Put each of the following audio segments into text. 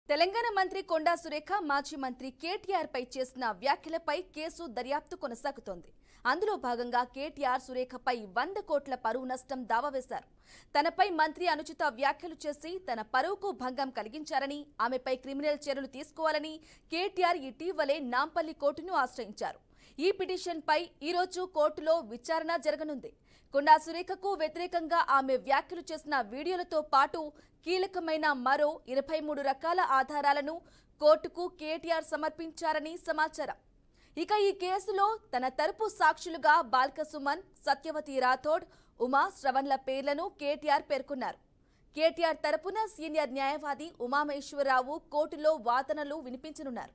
తెలంగాణ మంత్రి కొండా సురేఖ మాజీ మంత్రి కేటీఆర్ పై చేసిన వ్యాఖ్యలపై కేసు దర్యాప్తు కొనసాగుతోంది అందులో భాగంగా కేటీఆర్ సురేఖపై వంద కోట్ల పరువు నష్టం దావా వేశారు తనపై మంత్రి అనుచిత వ్యాఖ్యలు చేసి తన పరువుకు భంగం కలిగించారని ఆమెపై క్రిమినల్ చర్యలు తీసుకోవాలని కేటీఆర్ ఇటీవలే నాంపల్లి కోర్టును ఆశ్రయించారు ఈ పిటిషన్పై ఈరోజు కోర్టులో విచారణ జరగనుంది కొండా సురేఖకు వ్యతిరేకంగా ఆమె వ్యాఖ్యలు చేసిన వీడియోలతో పాటు కీలకమైన మరో ఇరవై మూడు రకాల ఆధారాలను కోర్టుకు కేటీఆర్ సమర్పించారని సమాచారం ఇక ఈ కేసులో తన తరపు సాక్షులుగా బాల్క సుమన్ సత్యవతి రాథోడ్ ఉమా శ్రవణ్ల పేర్లను కేటీఆర్ పేర్కొన్నారు కేటీఆర్ తరపున సీనియర్ న్యాయవాది ఉమామేశ్వరరావు కోర్టులో వాదనలు వినిపించనున్నారు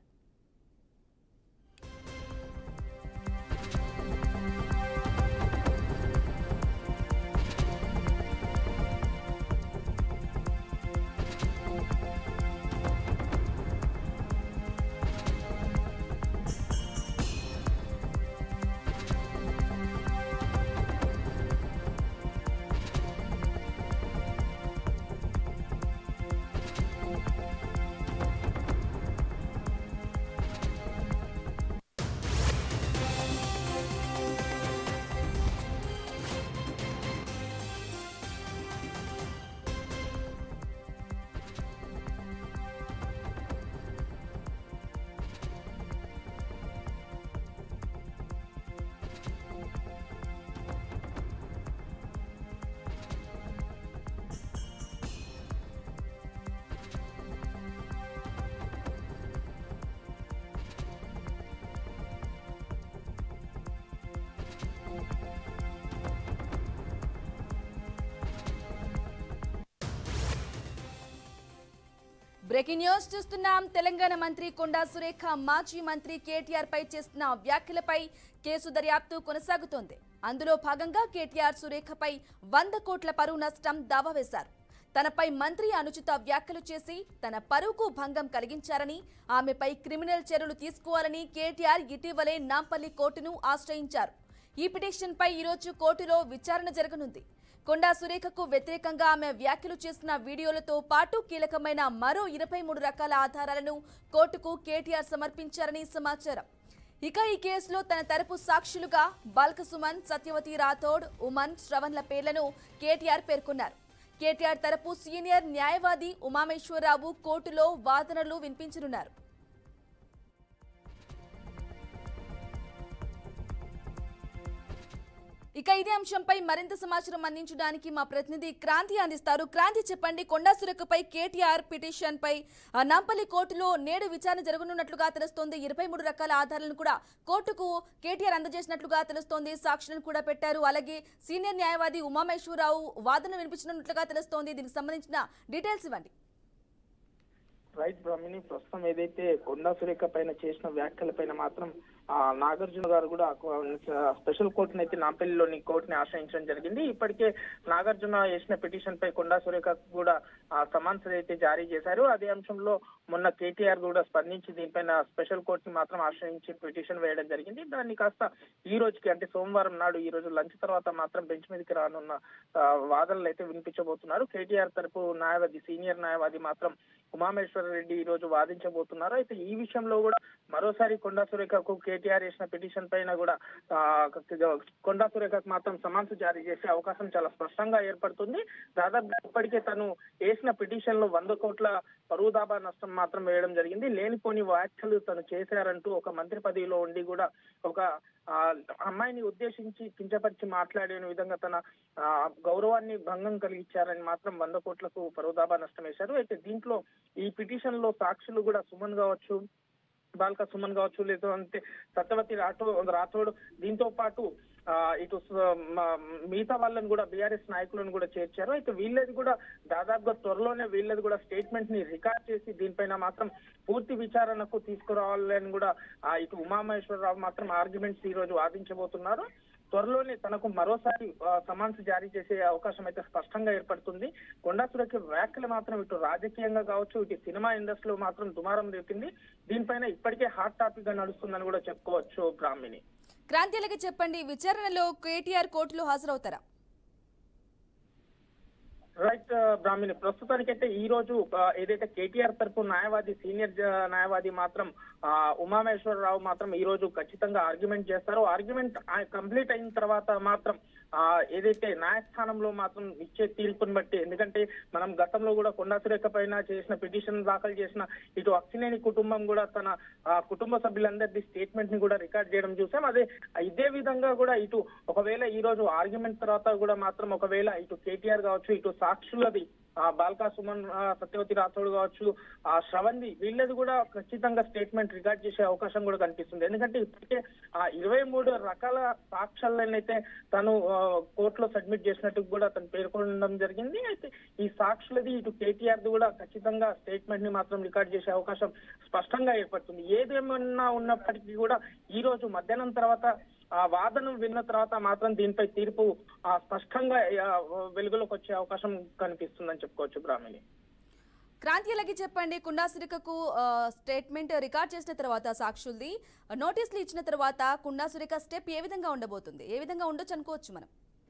బ్రేకింగ్ న్యూస్ చూస్తున్నాం తెలంగాణ మంత్రి కొండా సురేఖ మాజీ మంత్రి కేటీఆర్ పై చేసిన వ్యాఖ్యలపై కేసు దర్యాప్తు కొనసాగుతోంది అందులో భాగంగా కేటీఆర్ సురేఖపై వంద కోట్ల పరువు నష్టం దావా వేశారు తనపై మంత్రి అనుచిత వ్యాఖ్యలు చేసి తన పరువుకు భంగం కలిగించారని ఆమెపై క్రిమినల్ చర్యలు తీసుకోవాలని కేటీఆర్ ఇటీవలే నాంపల్లి కోర్టును ఆశ్రయించారు ఈ పిటిషన్పై ఈరోజు కోర్టులో విచారణ జరగనుంది కొండా సురేఖకు వ్యతిరేకంగా ఆమె వ్యాఖ్యలు చేసిన వీడియోలతో పాటు కీలకమైన మరో ఇరవై మూడు రకాల ఆధారాలను కోర్టుకు కేటీఆర్ సమర్పించారని సమాచారం ఇక ఈ కేసులో తన తరపు సాక్షులుగా బాల్క సుమన్ సత్యవతి రాథోడ్ ఉమన్ శ్రవణ్ల పేర్లను కేటీఆర్ పేర్కొన్నారు కేటీఆర్ తరపు సీనియర్ న్యాయవాది ఉమామేశ్వరరావు కోర్టులో వాదనలు వినిపించనున్నారు ఇక ఇదే అంశంపై మరింత సమాచారం అందించడానికి మా ప్రతినిధి క్రాంతి అందిస్తారు క్రాంతి చెప్పండి కొండా సురేఖపై కేటీఆర్ పిటిషన్ పై ఆ, నాంపల్లి కోర్టులో నేడు విచారణ జరగనున్నట్లుగా తెలుస్తోంది ఇరవై మూడు రకాల ఆధారాలను కూడా కోర్టుకు కేటీఆర్ అందజేసినట్లుగా తెలుస్తోంది సాక్షులను కూడా పెట్టారు అలాగే సీనియర్ న్యాయవాది ఉమామేశ్వరరావు వాదన వినిపించనున్నట్లుగా తెలుస్తోంది దీనికి సంబంధించిన డీటెయిల్స్ ఇవ్వండి రైట్ బ్రహ్మిని ప్రస్తుతం ఏదైతే కొండా సురేఖ పైన చేసిన వ్యాఖ్యల పైన మాత్రం ఆ నాగార్జున గారు కూడా ఆ స్పెషల్ కోర్టుని అయితే నాంపల్లిలోని కోర్టుని ఆశ్రయించడం జరిగింది ఇప్పటికే నాగార్జున వేసిన పిటిషన్ పై కొండా సురేఖ కూడా ఆ సమన్స్ అయితే జారీ చేశారు అదే అంశంలో మొన్న కేటీఆర్ కూడా స్పందించి దీనిపైన స్పెషల్ కోర్టుని మాత్రం ఆశ్రయించి పిటిషన్ వేయడం జరిగింది దాన్ని కాస్త ఈ రోజుకి అంటే సోమవారం నాడు ఈ రోజు లంచ్ తర్వాత మాత్రం బెంచ్ మీదకి రానున్న ఆ, వాదనలు అయితే వినిపించబోతున్నారు కేటీఆర్ తరపు న్యాయవాది సీనియర్ న్యాయవాది మాత్రం ఉమామేశ్వర రెడ్డి ఈ రోజు వాదించబోతున్నారు అయితే ఈ విషయంలో కూడా మరోసారి కొండా సురేఖకు కేటీఆర్ వేసిన పిటిషన్ పైన కూడా ఆ, కొండా సురేఖకు మాత్రం సమన్స్ జారీ చేసే అవకాశం చాలా స్పష్టంగా ఏర్పడుతుంది దాదాపు ఇప్పటికే తను వేసిన పిటిషన్ లో వంద కోట్ల పరువు దాబా నష్టం మాత్రం వేయడం జరిగింది లేనిపోని వ్యాఖ్యలు తను చేశారంటూ ఒక మంత్రి పదవిలో ఉండి కూడా ఒక ఆ, అమ్మాయిని ఉద్దేశించి కించపరిచి మాట్లాడే విధంగా తన ఆ, గౌరవాన్ని భంగం కలిగించారని మాత్రం వంద కోట్లకు పరువుదాబా నష్టం వేశారు అయితే దీంట్లో ఈ పిటిషన్ లో సాక్షులు కూడా సుమన్ కావచ్చు బాల్క సుమన్ కావచ్చు లేదంటే సత్యవతి రాఠో రాథోడ్ దీంతో పాటు ఆ, ఇటు స- మ- మిగతా వాళ్ళని కూడా బీఆర్ఎస్ నాయకులను కూడా చేర్చారు అయితే వీళ్ళది కూడా దాదాపుగా త్వరలోనే వీళ్ళది కూడా స్టేట్మెంట్ ని రికార్డ్ చేసి దీనిపైన మాత్రం పూర్తి విచారణకు తీసుకురావాలని కూడా ఆ, ఇటు ఉమామహేశ్వరరావు మాత్రం ఆర్గ్యుమెంట్స్ ఈ రోజు వాదించబోతున్నారు త్వరలోనే తనకు మరోసారి ఆ, సమన్స్ జారీ చేసే అవకాశం అయితే స్పష్టంగా ఏర్పడుతుంది కొండా సురక్ష వ్యాఖ్యలు మాత్రం ఇటు రాజకీయంగా కావచ్చు ఇటు సినిమా ఇండస్ట్రీలో మాత్రం దుమారం రేపింది దీనిపైన ఇప్పటికే హాట్ టాపిక్ గా నడుస్తుందని కూడా చెప్పుకోవచ్చు బ్రాహ్మిణి క్రాంతి అలాగే చెప్పండి విచారణలో కేటీఆర్ కోర్టులో హాజరవుతారా రైట్ బ్రాహ్మణి ప్రస్తుతానికైతే ఈ రోజు ఆ, ఏదైతే కేటీఆర్ తరపు న్యాయవాది సీనియర్ జ- న్యాయవాది మాత్రం ఆ, ఉమామేశ్వరరావు మాత్రం ఈ రోజు ఖచ్చితంగా ఆర్గ్యుమెంట్ చేస్తారు ఆర్గ్యుమెంట్ కంప్లీట్ అయిన తర్వాత మాత్రం ఆ, ఏదైతే న్యాయస్థానంలో మాత్రం ఇచ్చే తీర్పుని బట్టి ఎందుకంటే మనం గతంలో కూడా కొండా సురేఖ పైన చేసిన పిటిషన్ దాఖలు చేసిన ఇటు అక్సినేని కుటుంబం కూడా తన ఆ, కుటుంబ సభ్యులందరిది స్టేట్మెంట్ ని కూడా రికార్డ్ చేయడం చూసాం అదే ఇదే విధంగా కూడా ఇటు ఒకవేళ ఈ రోజు ఆర్గ్యుమెంట్ తర్వాత కూడా మాత్రం ఒకవేళ ఇటు కేటీఆర్ కావచ్చు ఇటు సాక్షులది ఆ బాల్కా సుమన్ ఆ, సత్యవతి రాథోడ్ కావచ్చు ఆ శ్రవంతి వీళ్ళది కూడా ఖచ్చితంగా స్టేట్మెంట్ రికార్డ్ చేసే అవకాశం కూడా కనిపిస్తుంది ఎందుకంటే ఇప్పటికే ఆ ఇరవై మూడు రకాల సాక్ష్యాలనైతే తను ఆ, కోర్టులో సబ్మిట్ చేసినట్టు కూడా తను పేర్కొనడం జరిగింది అయితే ఈ సాక్షులది ఇటు కేటీఆర్ ది కూడా ఖచ్చితంగా స్టేట్మెంట్ ని మాత్రం రికార్డ్ చేసే అవకాశం స్పష్టంగా ఏర్పడుతుంది ఏదేమన్నా ఉన్నప్పటికీ కూడా ఈ రోజు మధ్యాహ్నం తర్వాత ఆ వాదన విన్న తర్వాత మాత్రం దీనిపై తీర్పు ఆ, స్పష్టంగా ఆ, వెలుగులోకి వచ్చే అవకాశం కనిపిస్తుందని చెప్పుకోవచ్చు బ్రాహ్మణి క్రాంతి అలాగే చెప్పండి కుండాసురికకు స్టేట్మెంట్ రికార్డ్ చేసిన తర్వాత సాక్షుల్ది నోటీసులు ఇచ్చిన తర్వాత కుండాసురిక స్టెప్ ఏ విధంగా ఉండబోతుంది ఏ విధంగా ఉండొచ్చు అనుకోవచ్చు మనం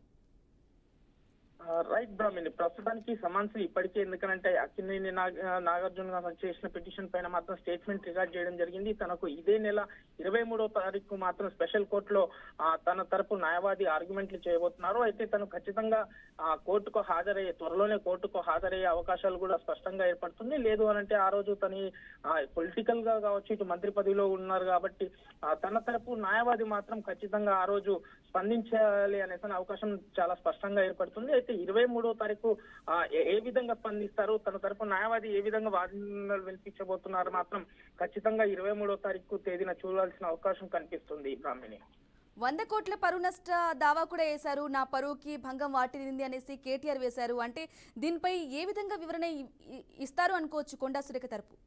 రైట్ బ్రాహ్మణి ప్రస్తుతానికి సమన్సు ఇప్పటికే ఎందుకంటే అక్కినేని నాగ- నాగార్జున గారు చేసిన పిటిషన్ పైన మాత్రం స్టేట్మెంట్ రికార్డ్ చేయడం జరిగింది తనకు ఇదే నెల ఇరవై మూడో తారీఖు మాత్రం స్పెషల్ కోర్టులో ఆ, తన తరపు న్యాయవాది ఆర్గ్యుమెంట్లు చేయబోతున్నారు అయితే తను ఖచ్చితంగా ఆ, కోర్టుకు హాజరయ్యే త్వరలోనే కోర్టుకు హాజరయ్యే అవకాశాలు కూడా స్పష్టంగా ఏర్పడుతుంది లేదు అనంటే ఆ రోజు తని పొలిటికల్ గా కావచ్చు ఇటు మంత్రి పదవిలో ఉన్నారు కాబట్టి ఆ, తన తరపు న్యాయవాది మాత్రం ఖచ్చితంగా ఆ రోజు స్పందించాలి అనేసిన అవకాశం చాలా స్పష్టంగా ఏర్పడుతుంది అయితే ఇరవై మూడో తారీఖు ఆ, ఏ- ఏ విధంగా స్పందిస్తారు తన తరపు న్యాయవాది ఏ విధంగా వాదనలు వినిపించబోతున్నారు మాత్రం ఖచ్చితంగా ఇరవై మూడో తారీఖు తేదీన చూడాల్సిన అవకాశం కనిపిస్తుంది బ్రాహ్మిణి వంద కోట్ల పరువు నష్ట దావా కూడా వేశారు నా పరువుకి భంగం వాటిల్లింది అనేసి కేటీఆర్ వేశారు అంటే దీనిపై ఏ విధంగా వివరణ ఇ- ఇ- ఇస్తారు అనుకోవచ్చు కొండా సురేఖ తరపు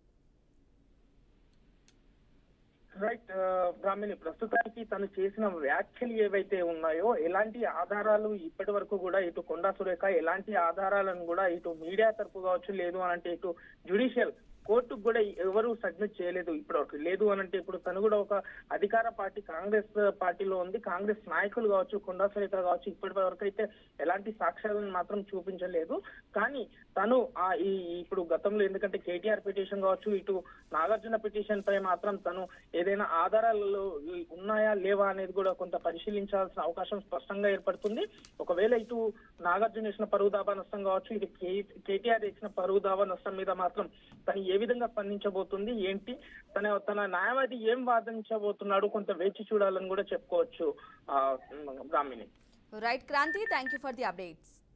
రైట్ బ్రాహ్మణి ప్రస్తుతానికి తను చేసిన వ్యాఖ్యలు ఏవైతే ఉన్నాయో ఎలాంటి ఆధారాలు ఇప్పటి వరకు కూడా ఇటు కొండా సురేఖ ఎలాంటి ఆధారాలను కూడా ఇటు మీడియా తరపు కావచ్చు లేదు అనంటే ఇటు జ్యుడిషియల్ కోర్టుకు కూడా ఎవరు సబ్మిట్ చేయలేదు ఇప్పుడు వరకు లేదు అనంటే ఇప్పుడు తను కూడా ఒక అధికార పార్టీ కాంగ్రెస్ పార్టీలో ఉంది కాంగ్రెస్ నాయకులు కావచ్చు కొండా సురేఖ కావచ్చు ఇప్పటి వరకు అయితే ఎలాంటి సాక్ష్యాలను మాత్రం చూపించలేదు కానీ తను ఆ ఈ ఇప్పుడు గతంలో ఎందుకంటే కేటీఆర్ పిటిషన్ కావచ్చు ఇటు నాగార్జున పిటిషన్ పై మాత్రం తను ఏదైనా ఆధారాలు ఉన్నాయా లేవా అనేది కూడా కొంత పరిశీలించాల్సిన అవకాశం స్పష్టంగా ఏర్పడుతుంది ఒకవేళ ఇటు నాగార్జున చేసిన పరువు దాబా నష్టం కావచ్చు ఇటు కే- కేటీఆర్ చేసిన పరువు దాబా నష్టం మీద మాత్రం తను ఏ విధంగా స్పందించబోతుంది ఏంటి తన తన న్యాయవాది ఏం వాదించబోతున్నాడు కొంత వేచి చూడాలని కూడా చెప్పుకోవచ్చు ఆ Brahmini right Kranti thank you for the updates